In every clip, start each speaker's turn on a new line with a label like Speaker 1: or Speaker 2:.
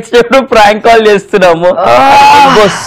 Speaker 1: Next ఎప్పుడు prank call చేస్తున్నాము బస్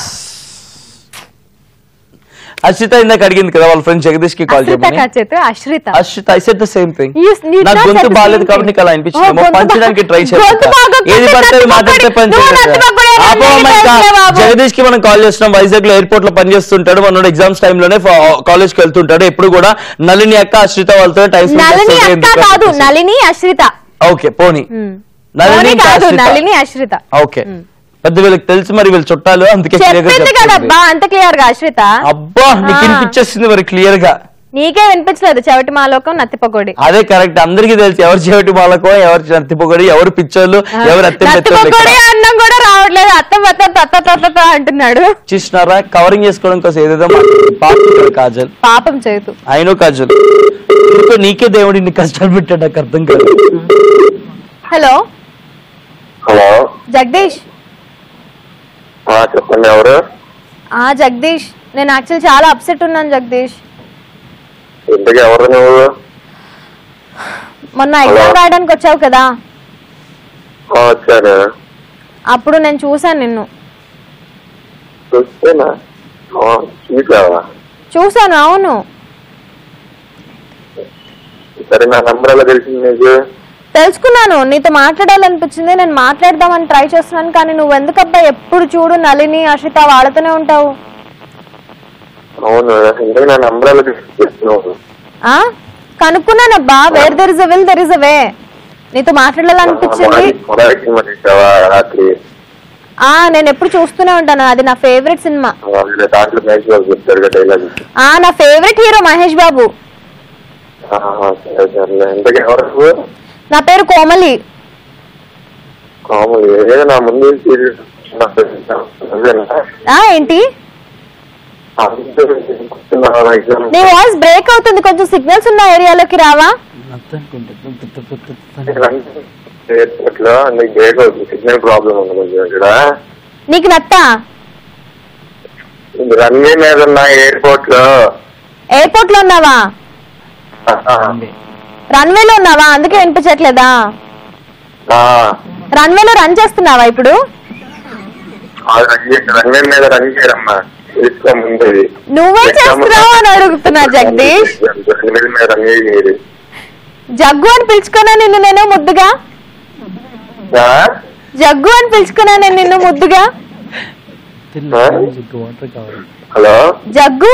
Speaker 1: అర్షిత ఇందాక అడిగింది కదా వాళ్ళ ఫ్రెండ్ జగదీష్ కి కాల్
Speaker 2: అశ్రిత
Speaker 1: చేయమని
Speaker 2: కాదు చేతు Ashritha
Speaker 1: Arshitha I set the same thing
Speaker 2: You- you
Speaker 1: నా
Speaker 2: not
Speaker 1: గొంతు
Speaker 2: said the
Speaker 1: బాగాలేదు
Speaker 2: same
Speaker 1: కాబట్టి
Speaker 2: thing.
Speaker 1: నీకు అలా అనిపించింది
Speaker 2: Oh, గొంతు
Speaker 1: పంచడానికి
Speaker 2: బా-
Speaker 1: ట్రై
Speaker 2: గొంతు బాగోకపోతే
Speaker 1: ఏది పడితే అది మాట్లాడితే
Speaker 2: నత్తి
Speaker 1: పంచ
Speaker 2: పక్కడే, నువ్వు నత్తి పక్కడే వెళ్ళి బాబు.
Speaker 1: జగదీష్ కి మనం కాల్ చేస్తున్నాం వైజాగ్ లో ఎయిర్పోర్ట్ లో పనిచేస్తుంటాడు మనోడు ఎగ్జామ్స్ టైమ్ లోనే కాలేజ్ కి వెళ్తుంటాడు ఎప్పుడు కూడా నలిని అక్క అశ్రిత వాళ్ళతో టైం
Speaker 2: నళిని అక్క కాదు నళిని అశ్రిత
Speaker 1: ఓకే పోనీ
Speaker 2: ఉమ్.
Speaker 1: నళిని
Speaker 2: పోనీ
Speaker 1: ఇంకా
Speaker 2: కాదు
Speaker 1: అశ్రిత.
Speaker 2: నళిని అశ్రిత
Speaker 1: ఓకే పెద్ద వీళ్ళకి తెలుసు మరి వీళ్ళు చుట్టాలు అందుకే clear గా
Speaker 2: చెప్పింది
Speaker 1: చెప్తుంది.
Speaker 2: కదబ్బా అంత క్లియర్ గా అశ్రిత
Speaker 1: అబ్బా నీకు
Speaker 2: ఆ.
Speaker 1: వినిపించేస్తుంది మరి క్లియర్ గా
Speaker 2: నీకే వినిపించలేదు చెవిటి మాలోకం నత్తి పకోడి
Speaker 1: అదే కరెక్ట్ అందరికీ తెలుసు ఎవరు చెవిటి వాళ్ళకో ఎవరు నత్తిపొగడి ఎవరు పిచ్చోళ్ళు ఎవరు అత్తి
Speaker 2: నత్తి పకోడి అన్నం కూడా రావట్లేదు అత్త మత్త తత్త తత్త తత్త అంటున్నాడు
Speaker 1: చూసినారా కవరింగ్ చేసుకోవడం కోసం ఏదేదో పాపం కాజల్
Speaker 2: పాపం చేతు
Speaker 1: అయినో కాజల్ ఎందుకో నీకే దేవుడు ఇన్ని కష్టాలు పెట్టాడు నాకు అర్థం కాదు
Speaker 2: హలో
Speaker 3: హలో
Speaker 2: జగదీష్
Speaker 3: ఆ, చెప్పండి ఎవరు
Speaker 2: ఆ జగదీష్ నేను యాక్చువల్ చాలా అప్సెట్ ఉన్నాను జగదీష్
Speaker 3: ఇంతకీ ఎవరు నువ్వు
Speaker 2: మొన్న ఎగ్జామ్ రాయడానికి వచ్చావు కదా
Speaker 3: ఆ, వచ్చాను
Speaker 2: అప్పుడు నేను చూసాను నిన్ను
Speaker 3: చూస్తేనా ఆ, చూసావా
Speaker 2: చూసాను అవును
Speaker 3: సరే నా నంబర్ ఎలా తెలిసింది నీకు
Speaker 2: తెలుసుకున్నాను నీతో మాట్లాడాలనిపించింది నేను మాట్లాడదామని ట్రై చేస్తున్నాను కానీ నువ్వు ఎందుకబ్బా ఎప్పుడు చూడు నలిని అషిత వాళ్ళతోనే ఉంటావు
Speaker 3: అవును ఇంతకీ నా నంబర్ ఎలా తీసుకున్నావు
Speaker 2: ఆ కనుక్కున్నానబ్బా where there is a will there is a way నీతో మాట్లాడాలనిపించింది
Speaker 3: మొదటి మరి ఇచ్చావా రాత్రి
Speaker 2: ఆ నేను ఎప్పుడు చూస్తూనే ఉంటాను అది నా ఫేవరెట్ సినిమా
Speaker 3: ఆ, వీళ్ళ దాంట్లో మ్యాచ్ బాబు చెప్తారు కదా డైలాగ్
Speaker 2: ఆ నా ఫేవరెట్ హీరో మహేష్ బాబు
Speaker 3: సరే సరే ఇంతకీ ఎవరు నువ్వు
Speaker 2: నా పేరు కోమలి
Speaker 3: కాములు ఏదో నా ముందు serious అదేనా?
Speaker 2: ఆ ఏంటి
Speaker 3: ఆ, కూర్చున్నావా నా exam?
Speaker 2: నీ వాయిస్ బ్రేక్ అవుతుంది కొంచెం సిగ్నల్స్ ఉన్న ఏరియాలోకి రావా
Speaker 3: ఎయిర్పోర్ట్ లో నీకు బ్రేక్ అవుతుంది సిగ్నల్ ప్రాబ్లం ఉంది కొంచెం ఇక్కడ
Speaker 2: నీకు నత్తా
Speaker 3: రన్వే మీద ఉన్న ఎయిర్పోర్ట్ లో
Speaker 2: ఎయిర్పోర్ట్ లో ఉన్నావా రన్వేలో ఉన్నావా అందుకే వినిపించట్లేదా రన్వేలో రన్ చేస్తున్నావా ఇప్పుడు
Speaker 3: రన్వే మీద రన్ చేయరమ్మా తీసుకో ముందు ఇది.
Speaker 2: నువ్వే చేస్తున్నావు అని అడుగుతున్నా జగదీష్
Speaker 3: రన్వే మీద రన్ చేయరు
Speaker 2: జగ్గు అని పిలుచుకున్నా నిన్ను నేను ముద్దుగా జగ్గు అని పిలుచుకున్నా నేను నిన్ను ముద్దుగా
Speaker 3: హలో
Speaker 2: జగ్గు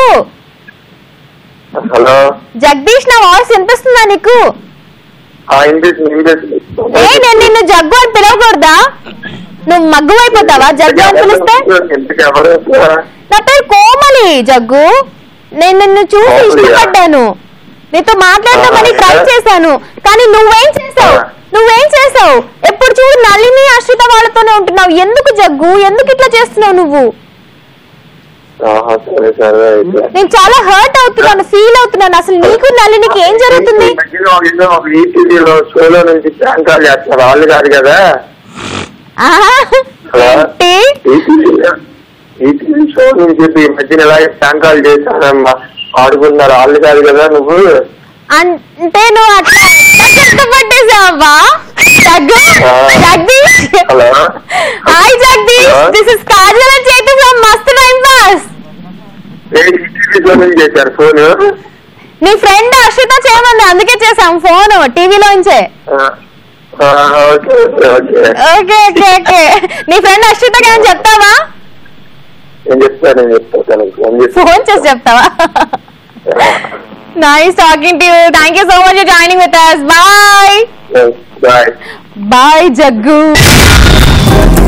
Speaker 3: హలో
Speaker 2: జగదీష్ నా వాయిస్ వినిపిస్తుందా నీకు
Speaker 3: ఇంగ్లీష్ ఇంగ్లీష్
Speaker 2: ఏ నేను నిన్ను జగ్గు అని పిలవకూడదా నువ్వు మగ్గు అయిపోతావా జగ్గు అని పిలిస్తే
Speaker 3: ఇంటికి ఎవరు
Speaker 2: నా పేరు కోమలి జగ్గు నేను నిన్ను చూసి
Speaker 3: కోమలియా?
Speaker 2: ఇష్టపడ్డాను నీతో మాట్లాడదామని ట్రై చేశాను కానీ నువ్వేం చేసావు నువ్వేం చేసావు ఎప్పుడు చూడు నళిని ఆశ్రిత వాళ్ళతోనే ఉంటున్నావు ఎందుకు జగ్గు ఎందుకు ఇట్లా చేస్తున్నావు నువ్వు
Speaker 3: ఆహా, సరే సరే అయితే
Speaker 2: నేను చాలా హర్ట్ అవుతున్నాను ఫీల్ అవుతున్నాను అసలు నీకు నళినికి ఏం జరుగుతుంది
Speaker 3: ఈ మధ్యలో ఒక ఏదో ఒక ఈటీవీలో షోలో నుంచి ప్రాంక్ కాల్ చేస్తున్నారు వాళ్ళు కాదు కదా
Speaker 2: ఆహా, ఏంటి
Speaker 3: ఈటీవీలో ఈటీవీ షో నుంచి చెప్పి ఈ మధ్యన ఇలాగే ప్రాంక్ కాల్ చేశానమ్మా ఆడుకున్నారు వాళ్ళు కాదు కదా నువ్వు
Speaker 2: అంటే నువ్వు అట్లా కష్టపట్టేసావా Jaggu Jagadish
Speaker 3: hello
Speaker 2: hi Jagadish
Speaker 3: Hello?
Speaker 2: This is Kajal and Chaitu from Mast Time Pass
Speaker 3: a ETV show నుంచి చేశారు ఫోన్
Speaker 2: నీ ఫ్రెండ్ అశ్రిత చేయమంది అందుకే చేసాం ఫోన్ టీవీలోంచే
Speaker 3: okay okay okay
Speaker 2: okay okay okay నీ ఫ్రెండ్ అశ్రిత ఏమైనా చెప్తావా
Speaker 3: నేను చెప్తాను నేను చెప్తాను ఫోన్ చేసి
Speaker 2: ఫోన్ చేసి చెప్తావా nice talking to you thank you so much for joining with us bye
Speaker 3: bye
Speaker 2: bye jug